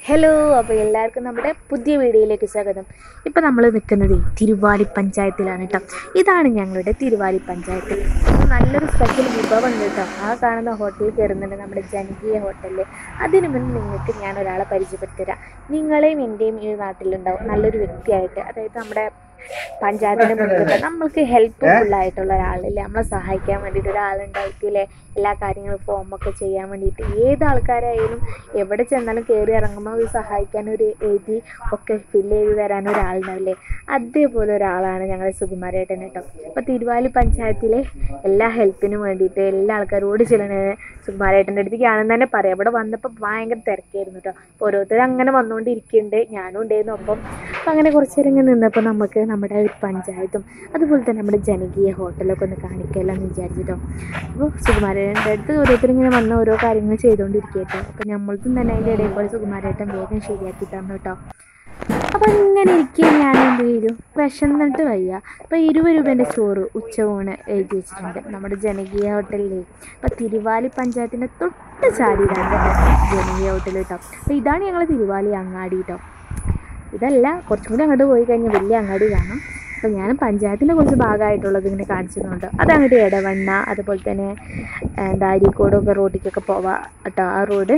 Hello അപ്പോൾ എല്ലാവർക്കും നമ്മുടെ പുതിയ വീഡിയോയിലേക്ക് സ്വാഗതം ഇപ്പോൾ നമ്മൾ നിൽക്കുന്നത് തിരുവാലി പഞ്ചായത്തിലാണ് കേട്ടോ ഇതാണ് ഞങ്ങളുടെ തിരുവാലി പഞ്ചായത്ത് നല്ലൊരു സ്പെഷ്യൽ വിഭവം ഉണ്ട് കേട്ടോ ആ കാണുന്ന ഹോട്ടലിൽ കയറുന്നുണ്ട് നമ്മുടെ ജനകീയ ഹോട്ടലിൽ അതിനു മുന്നേ നിങ്ങൾക്ക് ഞാൻ ഒരാളെ പരിചയപ്പെടുത്തി തരാം നിങ്ങളെയും എൻ്റെയും ഈ നാട്ടിലുണ്ടാവും നല്ലൊരു വ്യക്തിയായിട്ട് അതായത് നമ്മുടെ പഞ്ചായത്തിന് മുൻപിൽ നമ്മൾക്ക് ഹെൽപ്ഫുൾ ആയിട്ടുള്ള ഒരാളില്ലേ നമ്മളെ സഹായിക്കാൻ വേണ്ടിയിട്ട് ഒരാളുണ്ടായിരിക്കില്ലേ എല്ലാ കാര്യങ്ങളും ഫോമൊക്കെ ചെയ്യാൻ വേണ്ടിയിട്ട് ഏത് ആൾക്കാരായാലും എവിടെ ചെന്നാലും കയറി ഇറങ്ങുമ്പോൾ ഒരു സഹായിക്കാൻ ഒരു എഴുതി ഒക്കെ ഫില്ല് ചെയ്ത് തരാൻ ഒരാളുണ്ടാവില്ലേ അതേപോലെ ഒരാളാണ് ഞങ്ങളുടെ സുകുമാരേട്ടൻ കേട്ടോ അപ്പോൾ തിരുവാലി പഞ്ചായത്തിലെ എല്ലാ ഹെൽപ്പിനും വേണ്ടിയിട്ട് എല്ലാ ആൾക്കാരോട് ചെല്ലണ സുകുമാരേട്ടൻ്റെ അടുത്തേക്ക് ആണെന്ന് തന്നെ പറയാം അവിടെ വന്നപ്പോൾ ഭയങ്കര തിരക്കായിരുന്നു കേട്ടോ അപ്പോൾ ഓരോരുത്തരും അങ്ങനെ വന്നുകൊണ്ടിരിക്കുന്നുണ്ട് ഞാനും ഉണ്ടായിരുന്നു ഒപ്പം അപ്പോൾ അങ്ങനെ കുറച്ച് നേരം ഇങ്ങനെ നിന്നപ്പോൾ നമുക്ക് നമ്മുടെ ഒരു പഞ്ചായത്തും അതുപോലെ തന്നെ നമ്മുടെ ജനകീയ ഹോട്ടലൊക്കെ ഒന്ന് കാണിക്കാമല്ലോ എന്ന് വിചാരിച്ചിട്ടോ അപ്പോൾ സുകുമാരേട്ടൻ്റെ അടുത്ത് ഓരോരുത്തരും ഇങ്ങനെ വന്ന ഓരോ കാര്യങ്ങൾ ചെയ്തുകൊണ്ടിരിക്കട്ടോ അപ്പോൾ നമ്മൾക്കും തന്നെ അതിൻ്റെ ഇടയിൽ കൂടെ സുകുമാരേട്ടൻ വേഗം ശരിയാക്കി തന്നു കേട്ടോ അപ്പോൾ ഇങ്ങനെ ഇരിക്കുക ഞാൻ എന്ത് ചെയ്തു വിശന്നിട്ട് വയ്യ അപ്പോൾ ഇരുപത് രൂപേൻ്റെ ചോറ് ഉച്ചയൂണ് എഴുതി വെച്ചിട്ടുണ്ട് നമ്മുടെ ജനകീയ ഹോട്ടലിൽ അപ്പോൾ തിരുവാലി പഞ്ചായത്തിൻ്റെ തൊട്ട് ചാടിയിലാണ് കേട്ടോ ജനകീയ ഹോട്ടൽ കേട്ടോ അപ്പോൾ ഇതാണ് ഞങ്ങൾ തിരുവാലി അങ്ങാടി കേട്ടോ ഇതല്ല കുറച്ചും കൂടി അങ്ങോട്ട് പോയി കഴിഞ്ഞാൽ വലിയ അങ്ങാടി കാണാം അപ്പോൾ ഞാൻ പഞ്ചായത്തിൻ്റെ കുറച്ച് ഭാഗമായിട്ടുള്ളത് ഇങ്ങനെ കാണിച്ചു തന്നുണ്ട് അതങ്ങോട്ട് ഇടവണ്ണ അതുപോലെ തന്നെ എന്താ അരീക്കോടൊക്കെ റോഡിലേക്കൊക്കെ പോവാം കേട്ടോ ആ റോഡ്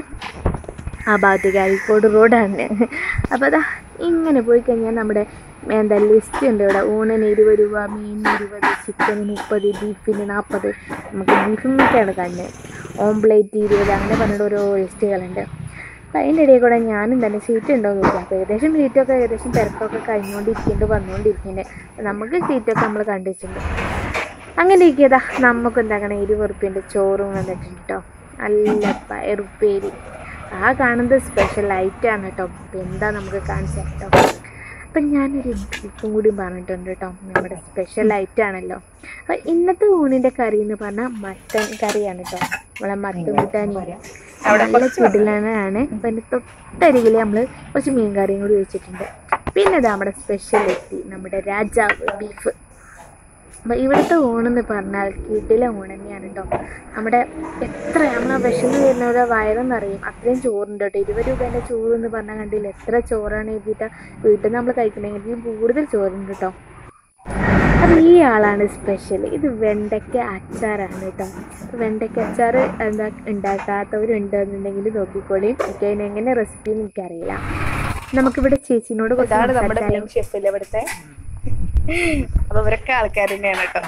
ആ ഭാഗത്തേക്ക് അരീക്കോട് റോഡാണ് അപ്പോൾ അതാ ഇങ്ങനെ പോയി കഴിഞ്ഞാൽ നമ്മുടെ എന്താ ലിസ്റ്റ് ഉണ്ട് ഇവിടെ ഊണിന് ഇരുപത് രൂപ മീനിന് ഇരുപത് ചിക്കന് മുപ്പത് ബീഫിന് നാൽപ്പത് നമുക്ക് ബീഫിനൊക്കെയാണ് കാണുന്നത് ഓംപ്ലേറ്റ് ഇരുപത് അങ്ങനെ പറഞ്ഞിട്ട് ഓരോ ലിസ്റ്റുകളുണ്ട് അപ്പം അതിൻ്റെ ഇടയിൽ കൂടെ ഞാനും തന്നെ സീറ്റ് ഉണ്ടോ എന്ന് ചോദിക്കാം അപ്പോൾ ഏകദേശം സീറ്റൊക്കെ ഏകദേശം തിരക്കൊക്കെ കഴിഞ്ഞുകൊണ്ടിരിക്കുന്നുണ്ട് വന്നുകൊണ്ടിരിക്കുന്നുണ്ട് നമുക്ക് സീറ്റൊക്കെ നമ്മൾ കണ്ടുവച്ചിട്ടുണ്ട് അങ്ങനെ ഇരിക്കതാ നമുക്ക് എന്താക്കണം ഇരുപത് ഉറുപ്പ്യൻ്റെ ചോറും വന്നിട്ടുണ്ട് കേട്ടോ നല്ല പയറുപ്പേരി ആ കാണുന്നത് സ്പെഷ്യൽ ഐറ്റാണ് കേട്ടോ അപ്പോൾ എന്താ നമുക്ക് കാണിച്ചാൽ കേട്ടോ അപ്പം ഞാനൊരു ട്രിപ്പും കൂടി പറഞ്ഞിട്ടുണ്ട് കേട്ടോ നമ്മുടെ സ്പെഷ്യൽ ഐറ്റാണല്ലോ അപ്പോൾ ഇന്നത്തെ ഊണിൻ്റെ കറി എന്ന് പറഞ്ഞാൽ മട്ടൻ കറിയാണ് കേട്ടോ നമ്മളെ മട്ടൻ കൂട്ടാനി നല്ല ചുടിലാണ് അപ്പം അതിൻ്റെ തൊട്ടരികിൽ നമ്മൾ കുറച്ച് മീൻ കറിയും കൂടി വെച്ചിട്ടുണ്ട് പിന്നെ ഇതാ നമ്മുടെ സ്പെഷ്യൽ എത്തി നമ്മുടെ രാജാവ് ബീഫ് അപ്പോൾ ഇവിടുത്തെ ഊണെന്ന് പറഞ്ഞാൽ വീട്ടിലെ ഊണ് തന്നെയാണ് കേട്ടോ നമ്മുടെ എത്ര നമ്മൾ വിശന്ന് വരുന്നവരെ വയറെന്നറിയും അത്രയും ചോറുണ്ട് കേട്ടോ ഇരുപത് രൂപേൻ്റെ ചോറ് എന്ന് പറഞ്ഞാൽ കണ്ടില്ല എത്ര ചോറാണ് എഴുതിയിട്ട് വീട്ടിൽ നിന്ന് നമ്മൾ കഴിക്കണമെങ്കിൽ കൂടുതൽ ചോറുണ്ട് കേട്ടോ അപ്പോൾ ഈ ആളാണ് സ്പെഷ്യൽ ഇത് വെണ്ടയ്ക്ക അച്ചാറാണ് കേട്ടോ വെണ്ടയ്ക്ക അച്ചാർ എന്താ ഉണ്ടാക്കാത്തവരുണ്ടെന്നുണ്ടെങ്കിൽ നോക്കിക്കോളി എനിക്ക് അതിനെങ്ങനെ റെസിപ്പി എനിക്കറിയില്ല നമുക്കിവിടെ ചേച്ചിനോട് കുറച്ച് ഇതാണ് നമ്മുടെ സംസാരിച്ചാലോ? മെയിൻ ഷെഫില് ഇവിടുത്തെ അപ്പൊ ഇവരൊക്കെ ആൾക്കാർ തന്നെയാണ് കേട്ടോ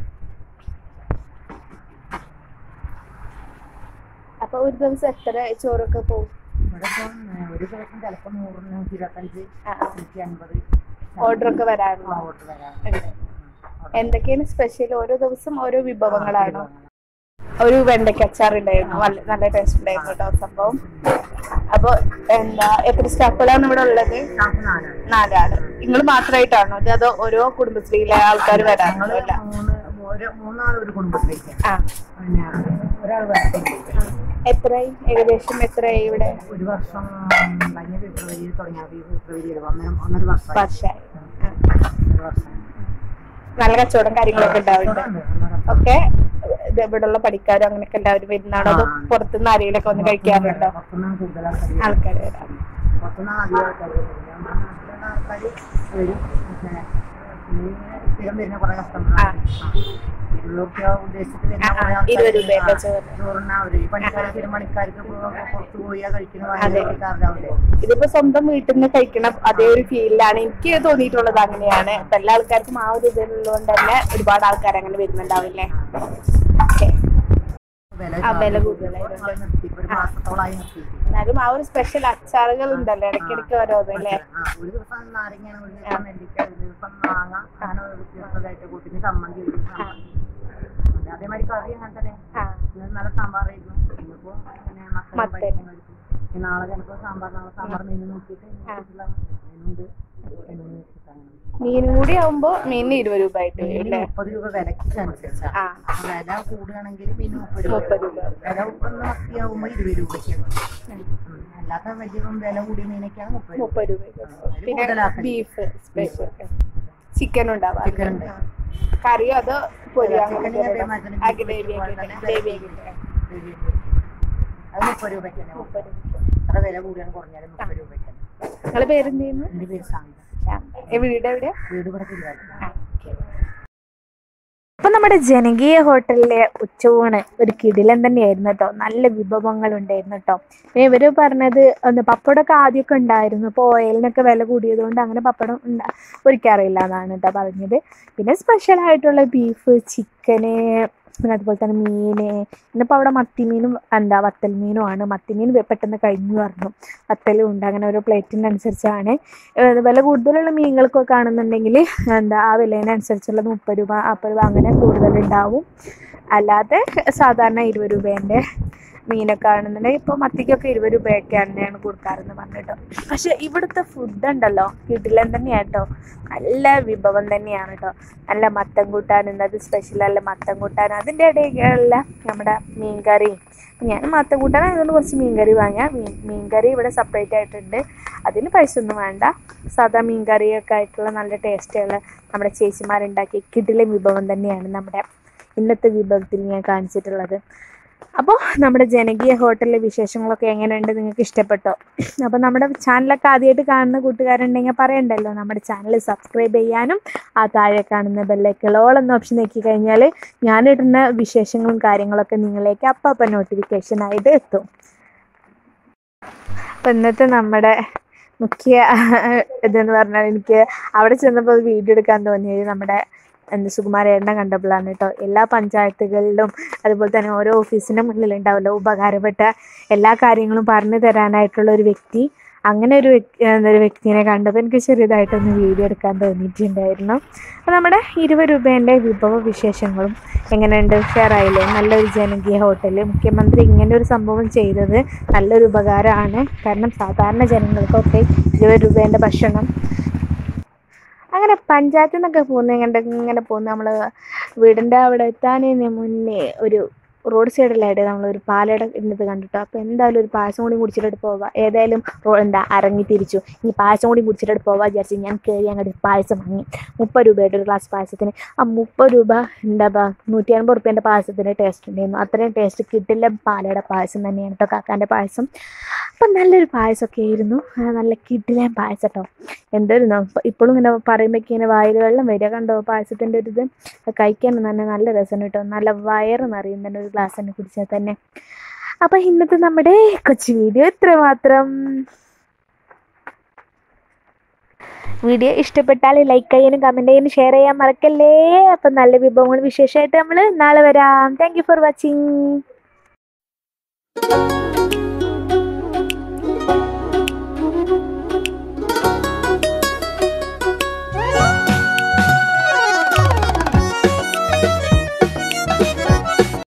അപ്പൊ ഒരു ദിവസം എത്ര ചോറൊക്കെ പോകും ഇവിടെ ഇപ്പം ഒരു ദിവസം ചിലപ്പോൾ നൂറിന് നൂറ്റി ഇരുപത്തഞ്ച് നൂറ്റി അൻപത് ഓർഡർ ഒക്കെ വരാറുണ്ടോ ഓർഡർ വരാം എന്തൊക്കെയാണ് സ്പെഷ്യൽ ഓരോ ദിവസം ഓരോ വിഭവങ്ങളാണോ ഒരു വെണ്ടയ്ക്ക അച്ചാർ ഉണ്ടായിരുന്നു നല്ല- നല്ല ടേസ്റ്റ് ഉണ്ടായിരുന്നു കേട്ടോ സംഭവം അപ്പൊ എന്താ എത്ര സ്റ്റാഫുകളാണ് ഇവിടെ ഉള്ളത് സ്റ്റാഫ് നാലാണ് നാലാള് നിങ്ങൾ മാത്രമായിട്ടാണോ ഇത് അതോ ഓരോ കുടുംബശ്രീയിലെ ആൾക്കാർ വരാറുണ്ടോ അല്ല മൂന്ന് ഒരു മൂന്നാൾ ഒരു കുടുംബത്തിലേക്ക് ആ പിന്നെ ഒരാൾ വേറെ എത്രയായി ഏകദേശം എത്രയായി ഇവിടെ ഒരു വർഷം കഴിഞ്ഞ ഫെബ്രുവരിയിൽ തുടങ്ങിയ ഫെബ്രുവരിയിൽ ഒന്നര ഒന്നര വർഷം വർഷമായി ഒന്നര വർഷം നല്ല കച്ചവടം കാര്യങ്ങളൊക്കെ ഉണ്ടാവുന്നുണ്ട് ഉണ്ട്, ഒന്നര വർഷം. ഒക്കെ ഇത് ഇവിടെയുള്ള പഠിക്കാരും അങ്ങനെയൊക്കെ എല്ലാവരും വരുന്നാണോ അതോ പുറത്തുനിന്ന് ആരെങ്കിലൊക്കെ വന്ന് കഴിക്കാറുണ്ടോ പുറത്തുനിന്നാണ് കൂടുതൽ ആൾക്കാർ ആൾക്കാർ വരാം പുറത്തുനിന്നാണ് അധികം ആൾക്കാർ വരുന്നത് നമ്മുടെ നാട്ടിലുള്ള ആൾക്കാർ വരും പക്ഷേ ഈ സ്ഥിരം വരുന്ന കുറേ കസ്റ്റമർ ഉള്ളൊക്കെ ഉദ്ദേശിച്ചിട്ട് വരുന്ന കുറേ ആൾക്കാര് ഇരുപത് രൂപയുടെ ആ, ചോറ് ചോറുണ്ണാൻ അവര് ഈ പണിക്കാർ സ്ഥിരം പണിക്കാർക്ക് ഇപ്പൊ പുറത്ത് പോയാൽ കഴിക്കുന്ന അതെ. ആൾക്കാരിലാവില്ലേ ഇതിപ്പോ സ്വന്തം വീട്ടിൽ നിന്ന് കഴിക്കണ അതേ ഒരു ഫീലിലാണ് എനിക്ക് തോന്നിയിട്ടുള്ളത് അങ്ങനെയാണ് അപ്പൊ എല്ലാ ആൾക്കാർക്കും ആ ഒരു ഇതിലുള്ളതുകൊണ്ട് തന്നെ ഒരുപാട് ആൾക്കാർ അങ്ങനെ വരുന്നുണ്ടാവില്ലേ ഓക്കെ വില ആ, വില ചാർജ് കൂടുതലായതുകൊണ്ട്. കുറേ നിർത്തി ഇപ്പൊ ഒരു മാസത്തോളമായി നിർത്തിയിട്ട് എന്നാലും ആ ഒരു സ്പെഷ്യൽ അച്ചാറുകൾ ഉണ്ടല്ലോ ഇടയ്ക്കിടയ്ക്ക് ഓരോന്ന് അല്ലേ ആ, ഒരു ദിവസം നാരങ്ങയാണ് ഒരു ദിവസം നെല്ലിക്ക ഒരു ദിവസം മാങ്ങ അങ്ങനെ ഒരു വ്യത്യസ്തമായിട്ട് കൂട്ടിന് ചമ്മന്തി ഒരു ചമ്മന്തി അതെ, അതേമാതിരി കറി അങ്ങനെ തന്നെ ആ ഇന്ന് നല്ല സാമ്പാറായിരുന്നു ഇന്നിപ്പോ പിന്നെ മത്തൻ മത്തൻ. പരിപ്പും പരിപ്പും. ഇനി നാളെ ചിലപ്പോ സാമ്പാർ നാളെ സാമ്പാർ മെനു നോക്കിയിട്ട് ഇതിനുള്ള മെനുണ്ട് മെനു വെച്ചിട്ട് അങ്ങനെ മീനും കൂടി ആവുമ്പോ മീനിന് ഇരുപത് രൂപ ആയിട്ട് വരും മീനിന് അല്ലേ മുപ്പത് രൂപ വിലക്ക് അനുസരിച്ചാണ് ആ അപ്പൊ വില കൂടുകയാണെങ്കിൽ മീൻ മുപ്പത് രൂപ മുപ്പത് രൂപ വില ഒന്ന് മത്തിയാവുമ്പോൾ ഇരുപത് രൂപയ്ക്കാണ് ഉം. അല്ലാത്ത വലിയ വില കൂടിയ മീനൊക്കെയാണ് മുപ്പത് രൂപ മുപ്പത് രൂപ പിന്നെ കൂടുതലാക്കണ്ട. ബീഫ് സ്പെഷ്യൽ ചിക്കൻ ഉണ്ടാവാം ചിക്കൻ ഉണ്ട്. കറിയോ അതോ പൊരിയോ ചിക്കൻ അങ്ങനെ അതേമാതിരി തന്നെ ആ ബീഫ് ഗ്രേവി പോലെ തന്നെ ഗ്രേവി ഗ്രേവി ഉണ്ട്. അത് മുപ്പത് രൂപയ്ക്ക് തന്നെ മുപ്പത് അത്ര വില കൂടിയാണ് കുറഞ്ഞാലും മുപ്പത് രൂപയ്ക്ക് തന്നെ നിങ്ങളെ പേരെന്ത് ചെയ്യുന്നു എൻ്റെ പേര് സാന്ത ഏ, വീട് എവിടെയാ വീട് ഇവിടെ തിരുവാതിര ഇപ്പൊ നമ്മുടെ ജനകീയ ഹോട്ടലിലെ ഉച്ചയൂണ് ഒരു കിടിലൻ തന്നെയായിരുന്നു കേട്ടോ നല്ല വിഭവങ്ങൾ ഉണ്ടായിരുന്നു കേട്ടോ പിന്നെ ഇവര് പറഞ്ഞത് ഒന്ന് പപ്പടമൊക്കെ ആദ്യമൊക്കെ ഉണ്ടായിരുന്നു ഇപ്പോൾ ഓയിലിനൊക്കെ വില കൂടിയതുകൊണ്ട് അങ്ങനെ പപ്പടം ഉണ്ടാ ഒരിക്കറിയില്ല എന്നാണ് കേട്ടോ പറഞ്ഞത് പിന്നെ സ്പെഷ്യൽ ആയിട്ടുള്ള ബീഫ് ചിക്കന് പിന്നെ അതുപോലെ തന്നെ മീന് ഇന്നിപ്പോൾ അവിടെ മത്തിമീനും എന്താ വത്തൽ മീനും ആണ് മത്തിമീൻ പെട്ടെന്ന് കഴിഞ്ഞു പറഞ്ഞു വത്തലും ഉണ്ട് അങ്ങനെ ഓരോ പ്ലേറ്റിനനുസരിച്ചാണ് ഏഹ് വില കൂടുതലുള്ള മീനുകൾക്കൊക്കെ ആണെന്നുണ്ടെങ്കിൽ എന്താ ആ വിലേനനുസരിച്ചുള്ളത് മുപ്പത് രൂപ നാൽപ്പത് രൂപ അങ്ങനെ കൂടുതലുണ്ടാവും അല്ലാതെ സാധാരണ ഇരുപത് രൂപേൻ്റെ മീനൊക്കെ ആണെന്നുണ്ടെങ്കിൽ ഇപ്പോൾ മത്തിക്കൊക്കെ ഇരുപത് രൂപയൊക്കെ തന്നെയാണ് കൊടുക്കാറെന്ന് പറഞ്ഞിട്ടോ പക്ഷെ ഇവിടുത്തെ ഫുഡ് ഉണ്ടല്ലോ കിടിലൻ തന്നെയാണ് കേട്ടോ നല്ല വിഭവം തന്നെയാണ് കേട്ടോ നല്ല മത്തൻ കൂട്ടാൻ ഇന്നത് സ്പെഷ്യൽ അല്ല മത്തൻ കൂട്ടാൻ അതിൻ്റെ ഇടയിലുള്ള നമ്മുടെ മീൻകറിയും ഞാൻ മത്തൻ കൂട്ടാൻ അതുകൊണ്ട് കുറച്ച് മീൻകറി വാങ്ങിയാൽ മീൻ മീൻകറി ഇവിടെ സെപ്പറേറ്റ് ആയിട്ടുണ്ട് അതിന് പൈസ ഒന്നും വേണ്ട സാധാ മീൻകറിയൊക്കെ ആയിട്ടുള്ള നല്ല ടേസ്റ്റുള്ള നമ്മുടെ ചേച്ചിമാരുണ്ടാക്കിയ കിടിലൻ വിഭവം തന്നെയാണ് നമ്മുടെ ഇന്നത്തെ വിഭവത്തിൽ ഞാൻ കാണിച്ചിട്ടുള്ളത് അപ്പോൾ നമ്മുടെ ജനകീയ ഹോട്ടലിലെ വിശേഷങ്ങളൊക്കെ എങ്ങനെയുണ്ട് നിങ്ങൾക്ക് ഇഷ്ടപ്പെട്ടോ അപ്പോൾ നമ്മുടെ ചാനലൊക്കെ ആദ്യമായിട്ട് കാണുന്ന കൂട്ടുകാരുണ്ടെങ്കിൽ പറയണ്ടല്ലോ നമ്മുടെ ചാനൽ സബ്സ്ക്രൈബ് ചെയ്യാനും ആ താഴെ കാണുന്ന ബെല്ലൈക്കൽ ഓൾ എന്ന ഓപ്ഷൻ നോക്കി കഴിഞ്ഞാൽ ഞാനിടുന്ന വിശേഷങ്ങളും കാര്യങ്ങളൊക്കെ നിങ്ങളിലേക്ക് അപ്പം അപ്പം നോട്ടിഫിക്കേഷനായിട്ട് എത്തും അപ്പം ഇന്നത്തെ നമ്മുടെ മുഖ്യ ഇതെന്ന് പറഞ്ഞാൽ എനിക്ക് അവിടെ ചെന്നപ്പോൾ വീഡിയോ എടുക്കാൻ തോന്നിയത് നമ്മുടെ എന്ത് സുകുമാരേട്ടനെ കണ്ടപ്പോഴാണ് കേട്ടോ എല്ലാ പഞ്ചായത്തുകളിലും അതുപോലെ തന്നെ ഓരോ ഓഫീസിൻ്റെ മുന്നിലുണ്ടാവല്ലോ ഉപകാരപ്പെട്ട എല്ലാ കാര്യങ്ങളും പറഞ്ഞു തരാനായിട്ടുള്ള ഒരു വ്യക്തി അങ്ങനെ ഒരു വ്യക്തി ഒരു വ്യക്തിനെ കണ്ടപ്പോൾ എനിക്ക് ചെറിയതായിട്ടൊന്ന് വീഡിയോ എടുക്കാൻ തോന്നിയിട്ടുണ്ടായിരുന്നു അപ്പോൾ നമ്മുടെ ഇരുപത് രൂപേൻ്റെ വിഭവ വിശേഷങ്ങളും എങ്ങനെയുണ്ട് ഷെയർ ആയില്ലേ നല്ലൊരു ജനകീയ ഹോട്ടൽ മുഖ്യമന്ത്രി ഇങ്ങനെ ഒരു സംഭവം ചെയ്തത് നല്ലൊരു ഉപകാരമാണ് കാരണം സാധാരണ ജനങ്ങൾക്കൊക്കെ ഇരുപത് രൂപേൻ്റെ ഭക്ഷണം അങ്ങനെ പഞ്ചായത്തിൽ നിന്നൊക്കെ പോകുന്ന കണ്ട് ഇങ്ങനെ പോകുന്ന നമ്മൾ വീടിൻ്റെ അവിടെ എത്താനതിന് മുന്നേ ഒരു റോഡ് സൈഡിലായിട്ട് നമ്മളൊരു പാലട ഇന്നത് കണ്ടിട്ടോ അപ്പോൾ എന്തായാലും ഒരു പായസം കൂടി കുടിച്ചിട്ട് പോവാം ഏതായാലും റോ എന്താ ഇറങ്ങി തിരിച്ചു ഇനി പായസം കൂടി കുടിച്ചിട്ട് പോവാം വിചാരിച്ച് ഞാൻ കയറി അങ്ങോട്ട് പായസം വാങ്ങി മുപ്പത് രൂപയുടെ ഒരു ഗ്ലാസ് പായസത്തിന് ആ മുപ്പത് രൂപ എന്താ നൂറ്റി അൻപത് റുപ്യേൻ്റെ പായസത്തിന് ടേസ്റ്റ് ഉണ്ടായിരുന്നു അത്രയും ടേസ്റ്റ് കിട്ടില്ല പാലട പായസം തന്നെയാണ് കേട്ടോ കാക്കാൻ്റെ പായസം അപ്പം നല്ലൊരു പായസമൊക്കെ ആയിരുന്നു ആ, നല്ല കിട്ടില്ല പായസം കേട്ടോ എന്തായിരുന്നു ഇപ്പോഴും ഇങ്ങനെ പറയുമ്പോഴേക്ക് ഇങ്ങനെ വായിൽ വെള്ളം വരിക കണ്ടോ പായസത്തിൻ്റെ ഒരു ഇത് അത് കഴിക്കാൻ തന്നെ നല്ല രസം കേട്ടോ നല്ല വയറ് നിറയും തന്നെ ഒരു ഗ്ലാസ് തന്നെ കുടിച്ചാൽ തന്നെ അപ്പം ഇന്നത്തെ നമ്മുടെ കൊച്ചു വീഡിയോ ഇത്ര മാത്രം വീഡിയോ ഇഷ്ടപ്പെട്ടാൽ ലൈക്ക് ചെയ്യാനും കമൻറ്റ് ചെയ്യാനും ഷെയർ ചെയ്യാൻ മറക്കല്ലേ അപ്പം നല്ല വിഭവങ്ങൾ വിശേഷമായിട്ട് നമ്മൾ നാളെ വരാം താങ്ക് യു ഫോർ വാച്ചിങ്